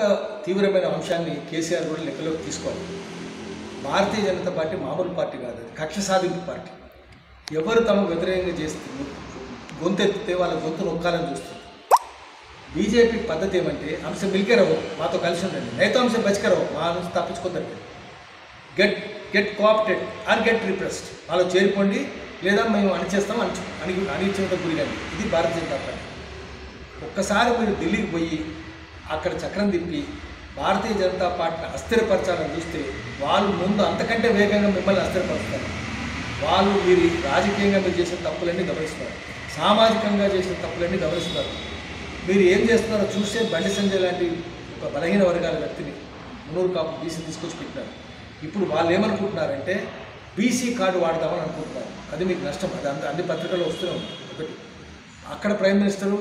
ఇంకొక తీవ్రమైన అంశాన్ని కేసీఆర్ కూడా లెక్కలోకి తీసుకోవాలి భారతీయ జనతా పార్టీ మామూలు పార్టీ కాదు అది కక్ష సాధింపు పార్టీ ఎవరు తమకు వ్యతిరేకంగా చేస్తుంది గొంతెత్తితే వాళ్ళ గొంతు నొక్కాలని చూస్తుంది బీజేపీ పద్ధతి ఏమంటే అంశం మిల్కేరవు మాతో కలిసి ఉండండి నైతో అంశం బతికరవు మా నుంచి తప్పించుకుందండి get get co-opted or get repressed వాళ్ళు చేరుకోండి లేదా మేము అణిచేస్తాం అణిచి అణి అణిచేత గురిగండి ఇది భారతీయ జనతా పార్టీ ఒక్కసారి మీరు ఢిల్లీకి పోయి అక్కడ చక్రం తిప్పి భారతీయ జనతా పార్టీని అస్థిరపరచాలని చూస్తే వాళ్ళు ముందు అంతకంటే వేగంగా మిమ్మల్ని అస్థిరపరుస్తారు వాళ్ళు మీరు రాజకీయంగా మీరు చేసిన తప్పులన్నీ గమనిస్తున్నారు సామాజికంగా చేసిన తప్పులన్నీ గమనిస్తున్నారు మీరు ఏం చేస్తున్నారో చూస్తే బండి సంజయ్ లాంటి ఒక బలహీన వర్గాల వ్యక్తిని మునూరు కాపు బీసీ తీసుకొచ్చి పెట్టినారు ఇప్పుడు వాళ్ళు ఏమనుకుంటున్నారంటే బీసీ కార్డు వాడదామని అనుకుంటున్నారు అది మీకు నష్టం అది అంత అన్ని పత్రికల్లో వస్తూనే ఉంది ఒకటి అక్కడ ప్రైమ్ మినిస్టరు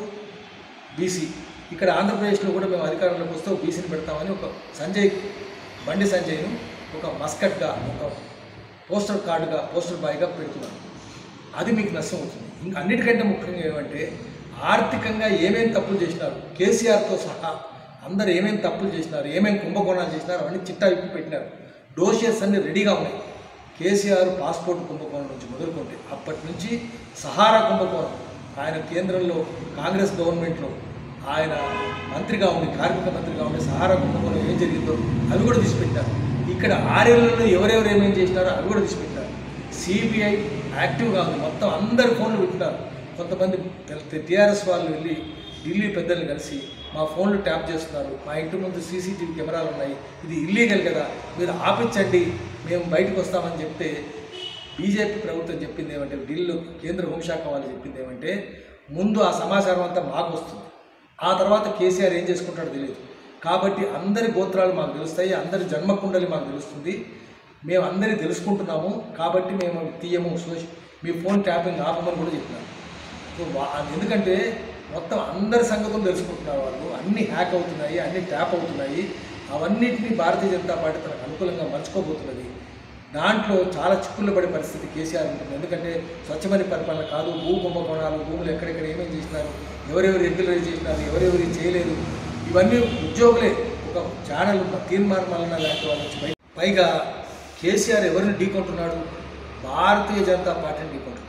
బీసీ ఇక్కడ ఆంధ్రప్రదేశ్లో కూడా మేము అధికారంలోకి వస్తే బీసీని పెడతామని ఒక సంజయ్ బండి సంజయ్ను ఒక మస్కట్గా ఒక పోస్టర్ కార్డుగా పోస్టర్ బాయ్గా పెడుతున్నారు అది మీకు నష్టం అవుతుంది ఇంకా అన్నిటికంటే ముఖ్యంగా ఏమంటే ఆర్థికంగా ఏమేమి తప్పులు చేసినారు కేసీఆర్తో సహా అందరు ఏమేమి తప్పులు చేసినారు ఏమేమి కుంభకోణాలు చేసినారు అవన్నీ చిట్టా ఇప్పి పెట్టినారు డోషియస్ అన్ని రెడీగా ఉన్నాయి కేసీఆర్ పాస్పోర్ట్ కుంభకోణం నుంచి మొదలుకుంటే అప్పటి నుంచి సహారా కుంభకోణం ఆయన కేంద్రంలో కాంగ్రెస్ గవర్నమెంట్లో ఆయన మంత్రిగా ఉండి కార్మిక మంత్రిగా ఉండి సహారా కుంభకోణం ఏం జరిగిందో అవి కూడా తీసిపెట్టారు ఇక్కడ ఆరేళ్లలో ఎవరెవరు ఏమేం చేసినారో అవి కూడా తీసిపెట్టారు సిబిఐ యాక్టివ్గా ఉంది మొత్తం అందరు ఫోన్లు పెట్టినారు కొంతమంది టీఆర్ఎస్ వాళ్ళు వెళ్ళి ఢిల్లీ పెద్దల్ని కలిసి మా ఫోన్లు ట్యాప్ చేస్తున్నారు మా ఇంటి ముందు సీసీటీవీ కెమెరాలు ఉన్నాయి ఇది ఇల్లీగల్ కదా మీరు ఆపించండి మేము బయటకు వస్తామని చెప్తే బీజేపీ ప్రభుత్వం చెప్పింది ఏమంటే ఢిల్లీలో కేంద్ర హోంశాఖ వాళ్ళు చెప్పింది ఏమంటే ముందు ఆ సమాచారం అంతా మాకు వస్తుంది ఆ తర్వాత కేసీఆర్ ఏం చేసుకుంటాడో తెలియదు కాబట్టి అందరి గోత్రాలు మాకు తెలుస్తాయి అందరి జన్మకుండలి మాకు తెలుస్తుంది మేము అందరి తెలుసుకుంటున్నాము కాబట్టి మేము అవి తీయము సోష మీ ఫోన్ ట్యాపింగ్ ఆపమని కూడా చెప్పినారు సో వా- అది ఎందుకంటే మొత్తం అందరి సంగతులు తెలుసుకుంటున్నారు వాళ్ళు అన్నీ హ్యాక్ అవుతున్నాయి అన్నీ ట్యాప్ అవుతున్నాయి అవన్నిటినీ భారతీయ జనతా పార్టీ తనకు అనుకూలంగా మర్చుకోబోతున్నది దాంట్లో చాలా చిక్కుల్లో పడే పరిస్థితి కేసీఆర్ ఉంటుంది ఎందుకంటే స్వచ్ఛమైన పరిపాలన కాదు భూ కుంభకోణాలు భూములు ఎక్కడెక్కడ ఏమేమి చేసినారు ఎవరెవరు రెగ్యులరైజ్ చేసినారు ఎవరెవరు చేయలేదు ఇవన్నీ ఉద్యోగులే ఒక ఛానల్ తీర్మానం వలన లాంటి వాళ్ళ నుంచి పై- పైగా కేసీఆర్ ఎవరిని ఢీకొంటున్నాడు భారతీయ జనతా పార్టీని ఢీకొంటున్నాడు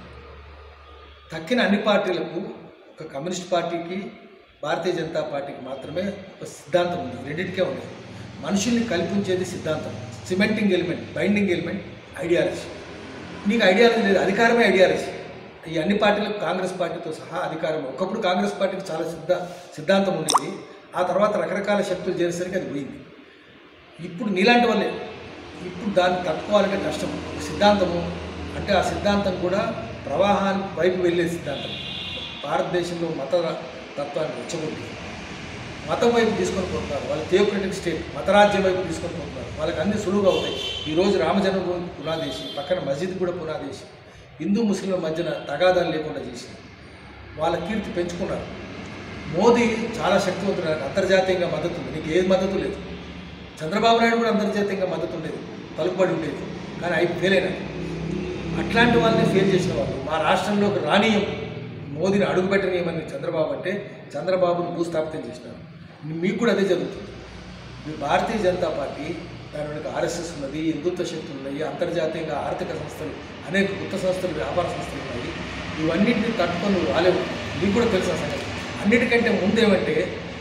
తక్కిన అన్ని పార్టీలకు ఒక కమ్యూనిస్ట్ పార్టీకి భారతీయ జనతా పార్టీకి మాత్రమే ఒక సిద్ధాంతం ఉంది రెండింటికే ఉంది మనుషుల్ని కల్పించేది సిద్ధాంతం cementing element binding element ideology నీకు ఐడియాలజీ లేదు అధికారమే ఐడియాలజీ ఈ అన్ని పార్టీలకు కాంగ్రెస్ పార్టీతో సహా అధికారం ఒకప్పుడు కాంగ్రెస్ పార్టీకి చాలా సిద్ధ సిద్ధాంతం ఉండేది ఆ తర్వాత రకరకాల శక్తులు చేరేసరికి అది పోయింది ఇప్పుడు నీలాంటి వాళ్ళే ఇప్పుడు దాన్ని తట్టుకోవాలంటే కష్టం ఒక సిద్ధాంతము అంటే ఆ సిద్ధాంతం కూడా ప్రవాహాన్ని వైపు వెళ్ళే సిద్ధాంతం భారతదేశంలో మత తత్వాన్ని రెచ్చగొట్టి మతం వైపు తీసుకొని పోతున్నారు వాళ్ళ థియోక్రటిక్ స్టేట్ మతరాజ్యం వైపు తీసుకొని పోతున్నారు వాళ్ళకి అన్ని సులువుగా అవుతాయి ఈరోజు రామజన్మభూమి పునాదేశి పక్కన మస్జిద్ కూడా పునాదేశి హిందూ ముస్లింల మధ్యన తగాదాలు లేకుండా చేసి వాళ్ళ కీర్తి పెంచుకున్నారు మోదీ చాలా శక్తివంతుడు ఆయనకు అంతర్జాతీయంగా మద్దతు ఉంది నీకు ఏ మద్దతు లేదు చంద్రబాబు నాయుడు కూడా అంతర్జాతీయంగా మద్దతు ఉండేది పలుకుబడి ఉండేది కానీ అవి ఫెయిల్ అయినాయి అట్లాంటి వాళ్ళని ఫెయిల్ చేసిన వాళ్ళు మా రాష్ట్రంలోకి రానీయం మోదీని అడుగుపెట్టనీయమని చంద్రబాబు అంటే చంద్రబాబును భూస్థాపితం చేసినారు మీకు కూడా అదే జరుగుతుంది మీ భారతీయ జనతా పార్టీ దాని వెనుక ఆర్ఎస్ఎస్ ఉన్నది హిందుత్వ శక్తులు ఉన్నాయి అంతర్జాతీయంగా ఆర్థిక సంస్థలు అనేక కొత్త సంస్థలు వ్యాపార సంస్థలు ఉన్నాయి ఇవన్నింటినీ తట్టుకొని నువ్వు రాలేవు నీకు కూడా తెలుసు ఆ సంగతి అన్నిటికంటే ముందేమంటే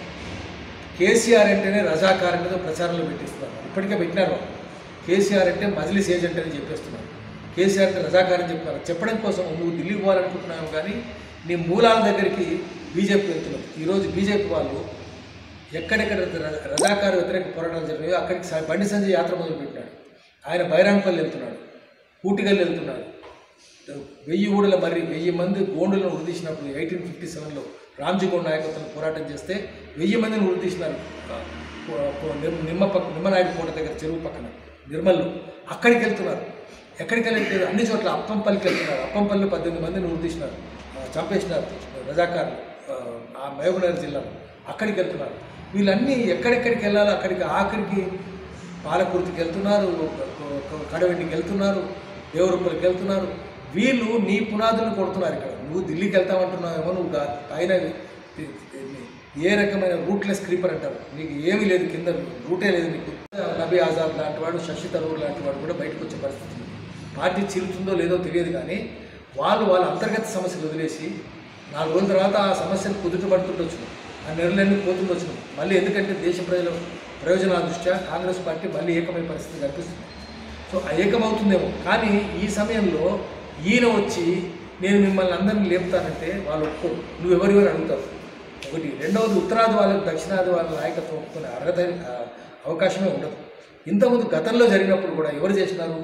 కేసీఆర్ అంటేనే రజాకార్ అనేది ప్రచారంలో పెట్టిస్తున్నారు ఇప్పటికే పెట్టినారు వాళ్ళు. కేసీఆర్ అంటే మజ్లిస్ ఏజెంట్ అని చెప్పేస్తున్నారు కేసీఆర్ అంటే రజాకార్ అని చెప్తున్నారు చెప్పడం కోసం నువ్వు ఢిల్లీకి పోవాలనుకుంటున్నావు కానీ నీ మూలాల దగ్గరికి బీజేపీ వెళ్తున్నారు ఈరోజు బీజేపీ వాళ్ళు ఎక్కడెక్కడ ర- రజాకారు వ్యతిరేక పోరాటాలు జరిగాయో అక్కడికి స- బండి సంజయ్ యాత్ర మొదలుపెట్టినాడు ఆయన బైరాంపల్లి వెళ్తున్నాడు కూటిగల్లి వెళ్తున్నాడు వెయ్యి ఊడల మరి వెయ్యి మంది గోండులను ఉరిదీసినప్పుడు ఎయిటీన్ ఫిఫ్టీ సెవెన్లో రామ్జీ గోండ్ నాయకత్వం పోరాటం చేస్తే వెయ్యి మందిని ఉరిదీసినారు ఆ, పో- పో- నిమ్- నిమ్మ పక్క నిమ్మనాయుడు కోట దగ్గర చెరువు పక్కన నిర్మల్లో అక్కడికి వెళ్తున్నారు ఎక్కడికి వెళ్ళట్లేదు అన్ని చోట్ల అప్పంపల్లికి వెళ్తున్నారు అప్పంపల్లిలో పద్దెనిమిది మందిని ఉరిదీసినారు ఆ, చంపేసినారు రజాకారులు ఆ, ఆ మహబూబ్నగర్ జిల్లాలో అక్కడికి వెళ్తున్నారు వీళ్ళన్నీ ఎక్కడెక్కడికి వెళ్ళాలో అక్కడికి ఆఖరికి పాలకుర్తికి వెళ్తున్నారు కడవెండికి వెళ్తున్నారు దేవరూపలకి వెళ్తున్నారు వీళ్ళు నీ పునాదులను కొడుతున్నారు ఇక్కడ నువ్వు ఢిల్లీకి వెళ్తామంటున్నావేమో నువ్వు గా- ఆయన ఏ రకమైన రూట్లెస్ క్రీపర్ అంటారు నీకు ఏమీ లేదు కింద రూటే లేదు నీకు నబీ ఆజాద్ లాంటి వాడు శశి తరూర్ లాంటి వాడు కూడా బయటకు వచ్చే పరిస్థితి ఉంది. పార్టీ చిరుతుందో లేదో తెలియదు కానీ వాళ్ళు వాళ్ళ అంతర్గత సమస్యలు వదిలేసి నాలుగు రోజుల తర్వాత ఆ సమస్యలు కుదుట పడుతుండొచ్చు ఆ నెలలన్నీ పోతుండొచ్చు మళ్ళీ ఎందుకంటే దేశ ప్రజల ప్రయోజనాల దృష్ట్యా కాంగ్రెస్ పార్టీ మళ్ళీ ఏకమై పరిస్థితి కనిపిస్తుంది సో ఆ ఏకమవుతుందేమో కానీ ఈ సమయంలో ఈయన వచ్చి నేను మిమ్మల్ని అందరినీ లేపుతానంటే వాళ్ళు ఒప్పుకోరు నువ్వు ఎవరెవరు అడుగుతావు ఒకటి రెండవది ఉత్తరాది వాళ్ళకి దక్షిణాది వాళ్ళ నాయకత్వం ఒప్పుకునే అర్హత ఆ, అవకాశమే ఉండదు ఇంతకుముందు గతంలో జరిగినప్పుడు కూడా ఎవరు చేసినారు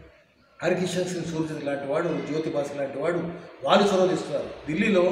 హరికిషన్ సింగ్ సూర్జన్ లాంటి వాడు జ్యోతిబాసు లాంటి వాడు వాళ్ళు చొరవ తీసుకున్నారు ఢిల్లీలో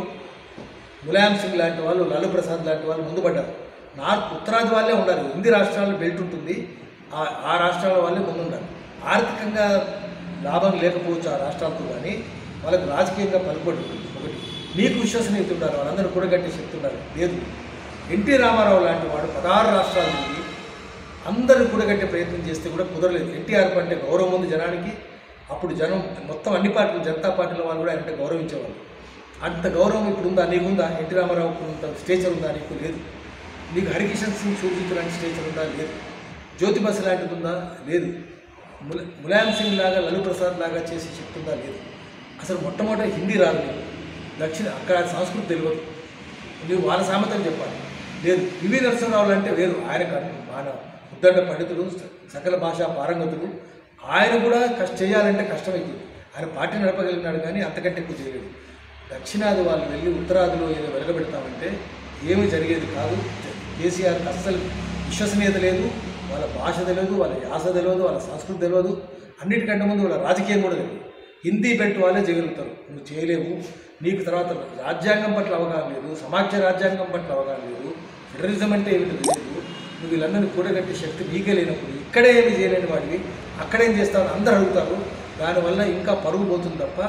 ములాయం సింగ్ లాంటి వాళ్ళు లాలూ ప్రసాద్ లాంటి వాళ్ళు ముందు పడ్డారు నార్త్ ఉత్తరాది వాళ్ళే ఉండాలి హిందీ రాష్ట్రాల్లో బెల్ట్ ఉంటుంది ఆ ఆ రాష్ట్రాల వాళ్ళే ముందు ఉండాలి ఆర్థికంగా లాభం లేకపోవచ్చు ఆ రాష్ట్రాలతో కానీ వాళ్ళకి రాజకీయంగా పలుకుబడి ఉంటుంది ఒకటి నీకు విశ్వసనీయత ఉండాలి వాళ్ళందరూ కూడగట్టే శక్తి ఉండాలి లేదు ఎన్టీ రామారావు లాంటి వాడు పదహారు రాష్ట్రాల నుండి అందరూ కూడగట్టే ప్రయత్నం చేస్తే కూడా కుదరలేదు ఎన్టీఆర్ అంటే గౌరవం ఉంది జనానికి అప్పుడు జనం మొత్తం అన్ని పార్టీలు జనతా పార్టీల వాళ్ళు కూడా ఆయనంటే గౌరవించేవాళ్ళు అంత గౌరవం ఇప్పుడు ఉందా నీకుందా ఎన్టీ రామారావుకు అంత స్టేచర్ ఉందా నీకు లేదు నీకు హరికిషన్ సింగ్ సూర్జిత్ లాంటి స్టేచర్ ఉందా లేదు జ్యోతి బస్ లాంటిది ఉందా లేదు ముల ములాయం సింగ్ లాగా లలు ప్రసాద్ లాగా చేసి చెప్తుందా లేదు అసలు మొట్టమొదటి హిందీ రాదు నీకు దక్షిణ అక్కడ సంస్కృతి తెలియదు నువ్వు వాళ్ళ సామెతలు చెప్పాలి లేదు పివి నరసింహరావు అంటే వేరు ఆయన కాదు మన ఉద్దండ పండితుడు సకల భాషా పారంగతుడు ఆయన కూడా కష్ట చేయాలంటే కష్టమైంది ఆయన పార్టీ నడపగలిగినాడు కానీ అంతకంటే ఎక్కువ చేయలేదు దక్షిణాది వాళ్ళు వెళ్ళి ఉత్తరాదిలో ఏదో వెలగబెడతామంటే ఏమీ జరిగేది కాదు కేసీఆర్కి అస్సలు విశ్వసనీయత లేదు వాళ్ళ భాష తెలియదు వాళ్ళ యాస తెలియదు వాళ్ళ సంస్కృతి తెలియదు అన్నిటికంటే ముందు వాళ్ళ రాజకీయం కూడా తెలియదు హిందీ బెల్ట్ వాళ్ళే చేయగలుగుతారు నువ్వు చేయలేవు నీకు తర్వాత రాజ్యాంగం పట్ల అవగాహన లేదు సమాఖ్య రాజ్యాంగం పట్ల అవగాహన లేదు ఫెడరలిజం అంటే ఏమిటి తెలియదు నువ్వు వీళ్ళందరినీ కూడగట్టే శక్తి నీకే లేనప్పుడు ఇక్కడే ఏమి చేయలేని వాడివి అక్కడేం చేస్తావు అందరూ అడుగుతారు దానివల్ల ఇంకా పరుగు పోతుంది తప్ప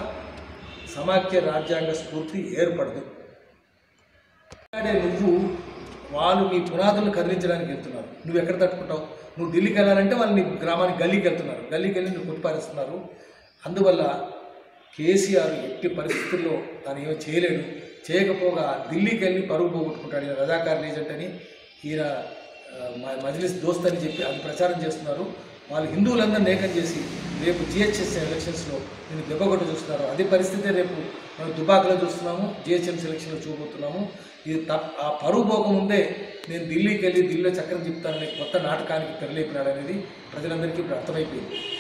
సమాఖ్య రాజ్యాంగ స్ఫూర్తి ఏర్పడదు అంటే నువ్వు వాళ్ళు నీ పునాదులను కదిలించడానికి వెళ్తున్నారు నువ్వు ఎక్కడ తట్టుకుంటావు నువ్వు ఢిల్లీకి వెళ్ళాలంటే వాళ్ళు నీ గ్రామానికి గల్లీకి వెళ్తున్నారు గల్లీకి వెళ్ళి నువ్వు కొట్టిపారేస్తున్నారు అందువల్ల కేసీఆర్ ఎట్టి పరిస్థితుల్లో తాను ఏమీ చేయలేడు చేయకపోగా ఢిల్లీకి వెళ్ళి పరుగు పోగొట్టుకుంటాడు ఈయన రజాకార్ ఏజెంట్ అని ఈయన ఆ, మ- మజ్లిస్ దోస్త్ అని చెప్పి అది ప్రచారం చేస్తున్నారు వాళ్ళు హిందువులందరినీ ఏకం చేసి రేపు జిహెచ్ఎస్ ఎలక్షన్స్లో నేను దెబ్బకొట్టు చూస్తున్నారు అదే పరిస్థితే రేపు మనం దుబాకలో చూస్తున్నాము జిహెచ్ఎంసీ ఎలక్షన్లో చూడబోతున్నాము ఇది తప్ప ఆ పరువు పోకముందే నేను ఢిల్లీకి వెళ్ళి ఢిల్లీలో చక్రం చెప్తానని కొత్త నాటకానికి తెరలేపినాడు అనేది ప్రజలందరికీ ఇప్పుడు అర్థమైపోయింది